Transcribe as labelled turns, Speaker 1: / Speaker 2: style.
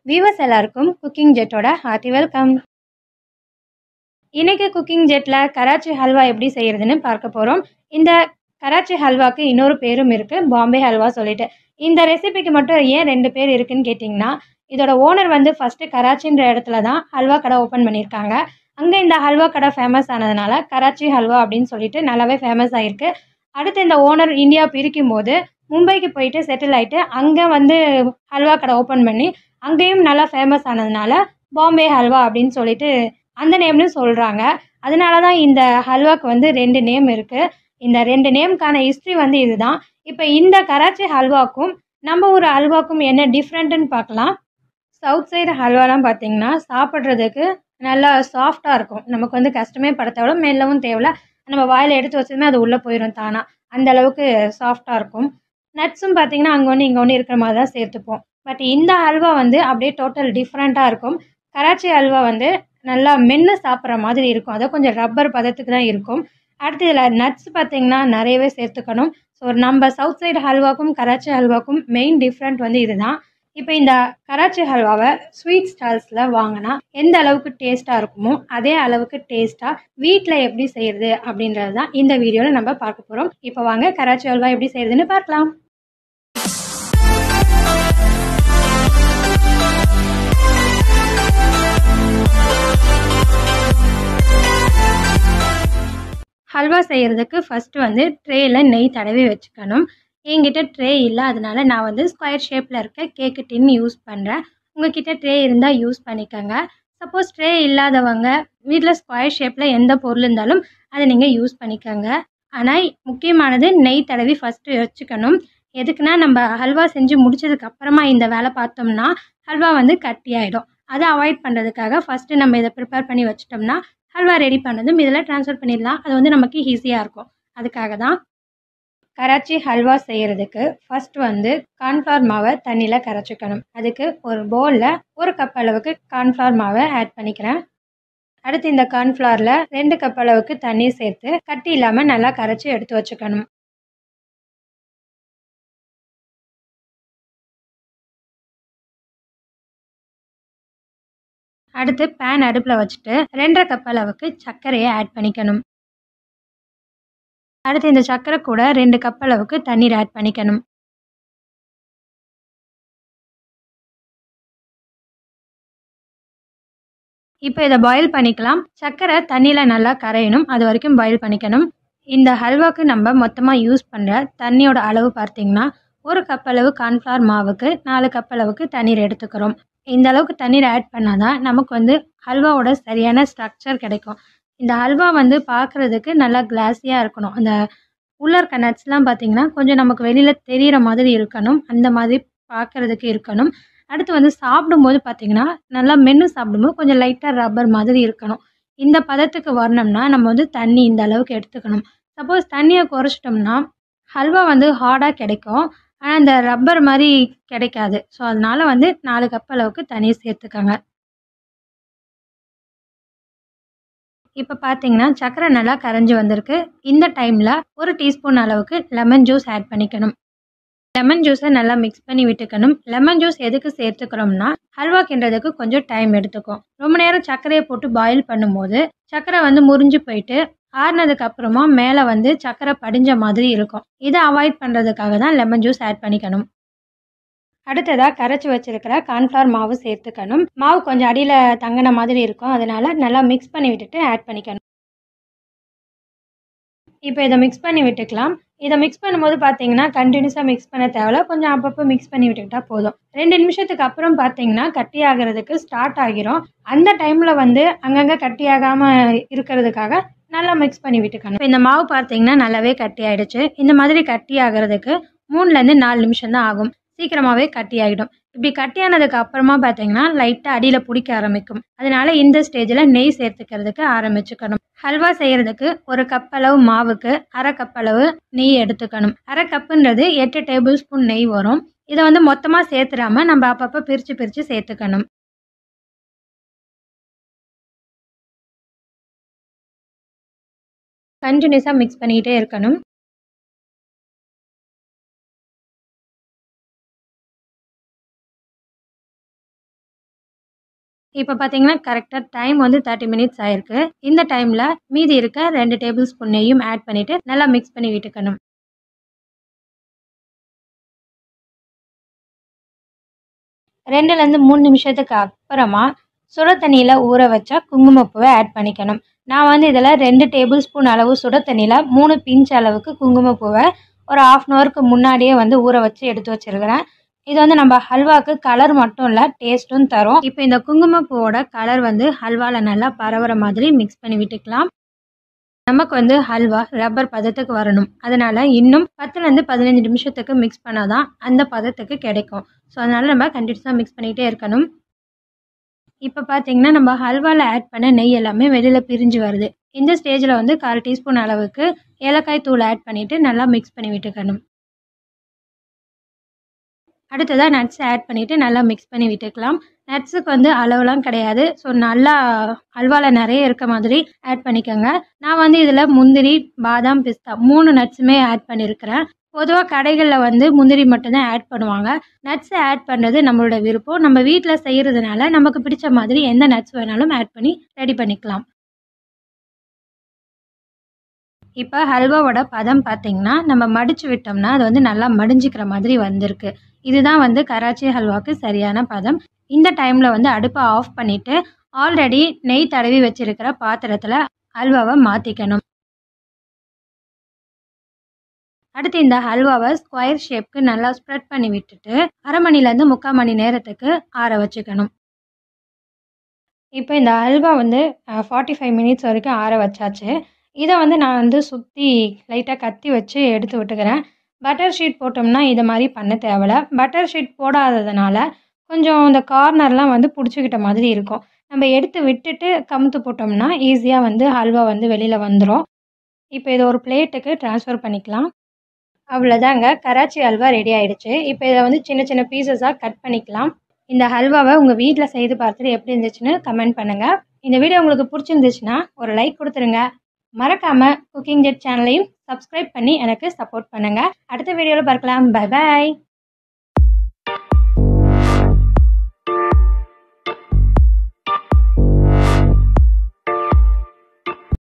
Speaker 1: viewers எல்லாருக்கும் cooking ஜெட்டோட hearty welcome இன்னைக்கு குக்கிங் ஜெட்டில் கராச்சி ஹல்வா எப்படி செய்யறதுன்னு பார்க்க போகிறோம் இந்த கராச்சி ஹல்வாக்கு இன்னொரு பேரும் இருக்குது பாம்பே ஹல்வா சொல்லிட்டு இந்த ரெசிபிக்கு மட்டும் ஏன் ரெண்டு பேர் இருக்குன்னு கேட்டிங்கன்னா இதோட ஓனர் வந்து ஃபஸ்ட்டு கராச்சின்ற இடத்துல தான் ஹல்வா கடை ஓப்பன் பண்ணியிருக்காங்க அங்கே இந்த ஹல்வா கடை ஃபேமஸ் ஆனதுனால கராச்சி ஹல்வா அப்படின்னு சொல்லிட்டு நல்லாவே ஃபேமஸ் ஆகிருக்கு அடுத்து இந்த ஓனர் இந்தியா பிரிக்கும் போது மும்பைக்கு போயிட்டு செட்டில் ஆகிட்டு அங்கே வந்து ஹல்வா கடை ஓப்பன் பண்ணி அங்கேயும் நல்லா ஃபேமஸ் ஆனதுனால பாம்பே ஹல்வா அப்படின்னு சொல்லிட்டு அந்த நேம்னு சொல்கிறாங்க அதனால தான் இந்த ஹல்வாக்கு வந்து ரெண்டு நேம் இருக்குது இந்த ரெண்டு நேம்க்கான ஹிஸ்ட்ரி வந்து இதுதான் இப்போ இந்த கராச்சி ஹல்வாக்கும் நம்ம ஊர் ஹல்வாக்கும் என்ன டிஃப்ரெண்ட்டுன்னு பார்க்கலாம் சவுத் சைடு ஹல்வாலாம் பார்த்தீங்கன்னா சாப்பிட்றதுக்கு நல்லா சாஃப்டாக இருக்கும் நமக்கு வந்து கஷ்டமே பட தேவையில்ல மெல்லவும் தேவையில்ல நம்ம வாயில் எடுத்து வச்சதுமே அது உள்ளே போயிடும் தானாக அந்த அளவுக்கு சாஃப்டாக இருக்கும் நட்ஸும் பார்த்தீங்கன்னா அங்கே ஒன்று இங்கே ஒன்று இருக்கிற மாதிரி தான் சேர்த்துப்போம் பட் இந்த ஹல்வா வந்து அப்படியே டோட்டல் டிஃப்ரெண்ட்டாக இருக்கும் கராச்சி ஹல்வா வந்து நல்லா மென்று சாப்பிட்ற மாதிரி இருக்கும் அதை கொஞ்சம் ரப்பர் பதத்துக்கு தான் இருக்கும் அடுத்து இதில் நட்ஸ் பார்த்தீங்கன்னா நிறையவே சேர்த்துக்கணும் ஸோ நம்ம சவுத் சைடு ஹல்வாக்கும் கராச்சி ஹல்வாக்கும் மெயின் டிஃப்ரெண்ட் வந்து இதுதான் இப்போ இந்த கராச்சி ஹல்வாவை ஸ்வீட் ஸ்டால்ஸில் வாங்கினா எந்த அளவுக்கு டேஸ்ட்டாக இருக்குமோ அதே அளவுக்கு டேஸ்ட்டாக வீட்டில் எப்படி செய்கிறது அப்படின்றது தான் இந்த வீடியோவில் நம்ம பார்க்க போகிறோம் இப்போ வாங்க கராச்சி ஹல்வா எப்படி செய்கிறதுன்னு பார்க்கலாம் ஹல்வா செய்கிறதுக்கு ஃபஸ்ட்டு வந்து ட்ரேயில் நெய் தடவி வச்சுக்கணும் என்கிட்ட ட்ரே இல்லை அதனால நான் வந்து ஸ்கொயர் ஷேப்பில் இருக்க கேக்கு டின் யூஸ் பண்ணுறேன் உங்ககிட்ட ட்ரே இருந்தால் யூஸ் பண்ணிக்கோங்க சப்போஸ் ட்ரே இல்லாதவங்க வீட்டில் ஸ்கொயர் ஷேப்பில் எந்த பொருள் இருந்தாலும் அதை நீங்கள் யூஸ் பண்ணிக்கோங்க ஆனால் முக்கியமானது நெய் தடவி ஃபஸ்ட்டு வச்சுக்கணும் எதுக்குன்னா நம்ம ஹல்வா செஞ்சு முடிச்சதுக்கு அப்புறமா இந்த வேலை பார்த்தோம்னா ஹல்வா வந்து கட்டி ஆகிடும் அதை அவாய்ட் பண்ணுறதுக்காக ஃபஸ்ட்டு நம்ம இதை ப்ரிப்பேர் பண்ணி வச்சிட்டோம்னா ஹல்வா ரெடி பண்ணதும் இதில் ட்ரான்ஸ்ஃபர் பண்ணிடலாம் அது வந்து நமக்கு ஈஸியாக இருக்கும் அதுக்காக தான் கராச்சி ஹல்வா செய்கிறதுக்கு ஃபஸ்ட் வந்து கார்ன்ஃப்ளவர் மாவை தண்ணியில் கரைச்சிக்கணும் அதுக்கு ஒரு பவுலில் ஒரு கப் அளவுக்கு கார்ன்ஃப்ளவர் மாவை ஆட் பண்ணிக்கிறேன் அடுத்து இந்த கார்ன்ஃப்ளவரில் ரெண்டு கப் அளவுக்கு தண்ணி சேர்த்து கட்டி இல்லாமல் நல்லா கரைச்சி எடுத்து வச்சுக்கணும் அடுத்து பேன் அடுப்பில் வச்சுட்டு ரெண்டரை கப் அளவுக்கு சர்க்கரையை ஆட் பண்ணிக்கணும் அடுத்து இந்த சர்க்கரை கூட ரெண்டு கப் அளவுக்கு தண்ணீர் ஆட் பண்ணிக்கணும் இப்போ இதை பாயில் பண்ணிக்கலாம் சர்க்கரை தண்ணியில் நல்லா கரையணும் அது வரைக்கும் பாயில் பண்ணிக்கணும் இந்த ஹல்வாக்கு நம்ம மொத்தமாக யூஸ் பண்ணுற தண்ணியோட அளவு பார்த்திங்கன்னா ஒரு கப் அளவு கார்ன்ஃப்ளவர் மாவுக்கு நாலு கப் அளவுக்கு தண்ணீர் எடுத்துக்கிறோம் இந்த அளவுக்கு தண்ணீர் ஆட் பண்ணால் தான் நமக்கு வந்து ஹல்வாவோட சரியான ஸ்ட்ரக்சர் கிடைக்கும் இந்த ஹல்வா வந்து பார்க்குறதுக்கு நல்லா கிளாஸியாக இருக்கணும் அந்த உள்ளே இருக்க நட்ஸ்லாம் பார்த்திங்கன்னா கொஞ்சம் நமக்கு வெளியில் தெரிகிற மாதிரி இருக்கணும் அந்த மாதிரி பார்க்குறதுக்கு இருக்கணும் அடுத்து வந்து சாப்பிடும்போது பார்த்திங்கன்னா நல்லா மென்று சாப்பிடும்போது கொஞ்சம் லைட்டாக ரப்பர் மாதிரி இருக்கணும் இந்த பதத்துக்கு வரணும்னா நம்ம வந்து தண்ணி இந்த அளவுக்கு எடுத்துக்கணும் சப்போஸ் தண்ணியை குறைச்சிட்டோம்னா ஹல்வா வந்து ஹார்டாக கிடைக்கும் ஆனால் அந்த ரப்பர் மாதிரி கிடைக்காது ஸோ அதனால் வந்து நாலு கப் அளவுக்கு தண்ணி சேர்த்துக்கோங்க இப்போ பார்த்தீங்கன்னா சர்க்கரை நல்லா கரைஞ்சி வந்திருக்கு இந்த டைமில் ஒரு டீஸ்பூன் அளவுக்கு லெமன் ஜூஸ் ஆட் பண்ணிக்கணும் லெமன் ஜூஸை நல்லா மிக்ஸ் பண்ணி விட்டுக்கணும் லெமன் ஜூஸ் எதுக்கு சேர்த்துக்கிறோம்னா ஹல்வா கிண்டுறதுக்கு கொஞ்சம் டைம் எடுத்துக்கும் ரொம்ப நேரம் சர்க்கரையை போட்டு பாயில் பண்ணும்போது சர்க்கரை வந்து முறிஞ்சு போயிட்டு ஆறுனதுக்கு அப்புறமா மேலே வந்து சர்க்கரை படிஞ்ச மாதிரி இருக்கும் இதை அவாய்ட் பண்ணுறதுக்காக தான் லெமன் ஜூஸ் ஆட் பண்ணிக்கணும் அடுத்ததாக கரைச்சி வச்சிருக்கிற கார்ன்ஃப்ளவர் மாவு சேர்த்துக்கணும் மாவு கொஞ்சம் அடியில் தங்கின மாதிரி இருக்கும் அதனால நல்லா மிக்ஸ் பண்ணி விட்டுட்டு ஆட் பண்ணிக்கணும் இப்போ இதை மிக்ஸ் பண்ணி விட்டுக்கலாம் இதை மிக்ஸ் பண்ணும்போது பார்த்தீங்கன்னா கண்டினியூஸாக மிக்ஸ் பண்ண தேவையில்ல கொஞ்சம் அப்பப்போ மிக்ஸ் பண்ணி விட்டுக்கிட்டா போதும் ரெண்டு நிமிஷத்துக்கு அப்புறம் பார்த்தீங்கன்னா கட்டி ஆகிறதுக்கு ஸ்டார்ட் ஆகிரும் அந்த டைமில் வந்து அங்கங்கே கட்டி ஆகாமல் இருக்கிறதுக்காக நல்லா மிக்ஸ் பண்ணி விட்டுக்கணும் இப்போ இந்த மாவு பார்த்தீங்கன்னா நல்லாவே கட்டி ஆகிடுச்சு இந்த மாதிரி கட்டி ஆகிறதுக்கு மூணுலேருந்து நாலு நிமிஷம் தான் ஆகும் சீக்கிரமாகவே கட்டி ஆகிடும் இப்படி கட்டியானதுக்கு அப்புறமா பார்த்தீங்கன்னா லைட்டாக அடியில் பிடிக்க ஆரம்பிக்கும் அதனால இந்த ஸ்டேஜில் நெய் சேர்த்துக்கிறதுக்கு ஆரம்பிச்சுக்கணும் ஹல்வா செய்கிறதுக்கு ஒரு கப் அளவு மாவுக்கு அரை கப் அளவு நெய் எடுத்துக்கணும் அரை கப்புன்றது எட்டு டேபிள் ஸ்பூன் நெய் வரும் இதை வந்து மொத்தமாக சேர்த்துடாம நம்ம அப்பப்போ பிரித்து பிரித்து சேர்த்துக்கணும் கண்டினியூஸாக மிக்ஸ் பண்ணிக்கிட்டே இருக்கணும் இப்போ பார்த்தீங்கன்னா கரெக்டாக டைம் வந்து தேர்ட்டி மினிட்ஸ் ஆயிருக்கு இந்த டைமில் மீதி இருக்க ரெண்டு டேபிள் ஸ்பூன் நெய்யும் ஆட் பண்ணிவிட்டு நல்லா மிக்ஸ் பண்ணி விட்டுக்கணும் ரெண்டுலேருந்து மூணு நிமிஷத்துக்கு அப்புறமா சுட தண்ணியில் ஊற வச்சா குங்குமப்பூவை ஆட் பண்ணிக்கணும் நான் வந்து இதில் ரெண்டு டேபிள் ஸ்பூன் அளவு சுட தண்ணியில் மூணு பிஞ்ச் அளவுக்கு குங்குமப்பூவை ஒரு ஆஃப் அன் ஹவருக்கு முன்னாடியே வந்து ஊற வச்சு எடுத்து வச்சிருக்கிறேன் இது வந்து நம்ம ஹல்வாக்கு கலர் மட்டும் இல்லை டேஸ்ட்டும் தரும் இப்போ இந்த குங்குமப்பூவோட கலர் வந்து ஹல்வாவில் நல்லா பரவுற மாதிரி மிக்ஸ் பண்ணி விட்டுக்கலாம் நமக்கு வந்து ஹல்வா ரப்பர் பதத்துக்கு வரணும் அதனால இன்னும் பத்துலேருந்து பதினஞ்சு நிமிஷத்துக்கு மிக்ஸ் பண்ணாதான் அந்த பதத்துக்கு கிடைக்கும் ஸோ அதனால நம்ம கண்டினியூஸாக மிக்ஸ் பண்ணிகிட்டே இருக்கணும் இப்போ பார்த்தீங்கன்னா நம்ம ஹல்வாவில் ஆட் பண்ண நெய் எல்லாமே வெளியில் பிரிஞ்சு வருது இந்த ஸ்டேஜில் வந்து கால் டீஸ்பூன் அளவுக்கு ஏலக்காய் தூள் ஆட் பண்ணிவிட்டு நல்லா மிக்ஸ் பண்ணி விட்டுக்கணும் அடுத்ததாக நட்ஸ் ஆட் பண்ணிவிட்டு நல்லா மிக்ஸ் பண்ணி விட்டுக்கலாம் நட்ஸுக்கு வந்து அளவுலாம் கிடையாது ஸோ நல்லா ஹல்வாவில் நிறைய இருக்க மாதிரி ஆட் பண்ணிக்கோங்க நான் வந்து இதில் முந்திரி பாதாம் பிஸ்தா மூணு நட்ஸுமே ஆட் பண்ணியிருக்கிறேன் பொதுவாக கடைகளில் வந்து முந்திரி மட்டும்தான் ஆட் பண்ணுவாங்க நட்ஸ் ஆட் பண்ணுறது நம்மளோட விருப்பம் நம்ம வீட்டில் செய்கிறதுனால நமக்கு பிடிச்ச மாதிரி எந்த நட்ஸ் வேணாலும் ஆட் பண்ணி ரெடி பண்ணிக்கலாம் இப்போ ஹல்வாவோட பதம் பார்த்தீங்கன்னா நம்ம மடித்து விட்டோம்னா அது வந்து நல்லா மடிஞ்சிக்கிற மாதிரி வந்திருக்கு இதுதான் வந்து கராச்சி ஹல்வாக்கு சரியான பதம் இந்த டைமில் வந்து அடுப்பை ஆஃப் பண்ணிவிட்டு ஆல்ரெடி நெய் தடவி வச்சிருக்கிற பாத்திரத்தில் ஹல்வாவை மாற்றிக்கணும் அடுத்து இந்த ஹல்வாவை ஸ்கொயர் ஷேப்க்கு நல்லா ஸ்ப்ரெட் பண்ணி விட்டுட்டு அரை மணிலேருந்து முக்கால் மணி நேரத்துக்கு ஆற வச்சுக்கணும் இப்போ இந்த ஹல்வா வந்து ஃபார்ட்டி ஃபைவ் மினிட்ஸ் வரைக்கும் ஆற வச்சாச்சு இதை வந்து நான் வந்து சுற்றி லைட்டாக கத்தி வச்சு எடுத்து விட்டுக்கிறேன் பட்டர் ஷீட் போட்டோம்னா இது மாதிரி பண்ண தேவையில்ல பட்டர் ஷீட் போடாததுனால கொஞ்சம் இந்த கார்னர்லாம் வந்து பிடிச்சிக்கிட்ட மாதிரி இருக்கும் நம்ம எடுத்து விட்டுட்டு கமுத்து போட்டோம்னா ஈஸியாக வந்து ஹல்வா வந்து வெளியில் வந்துடும் இப்போ இதை ஒரு பிளேட்டுக்கு ட்ரான்ஸ்ஃபர் பண்ணிக்கலாம் அவ்வளோதாங்க கராச்சி ஹல்வா ரெடி ஆயிடுச்சு இப்போ இதை வந்து சின்ன சின்ன பீசஸாக கட் பண்ணிக்கலாம் இந்த ஹல்வாவை உங்கள் வீட்டில் செய்து பார்த்துட்டு எப்படி இருந்துச்சுன்னு கமெண்ட் பண்ணுங்கள் இந்த வீடியோ உங்களுக்கு பிடிச்சிருந்துச்சுன்னா ஒரு லைக் கொடுத்துருங்க மறக்காமல் குக்கிங் ஜெட் சேனலையும் சப்ஸ்கிரைப் பண்ணி எனக்கு சப்போர்ட் பண்ணுங்கள் அடுத்த வீடியோவில் பார்க்கலாம் பை பாய்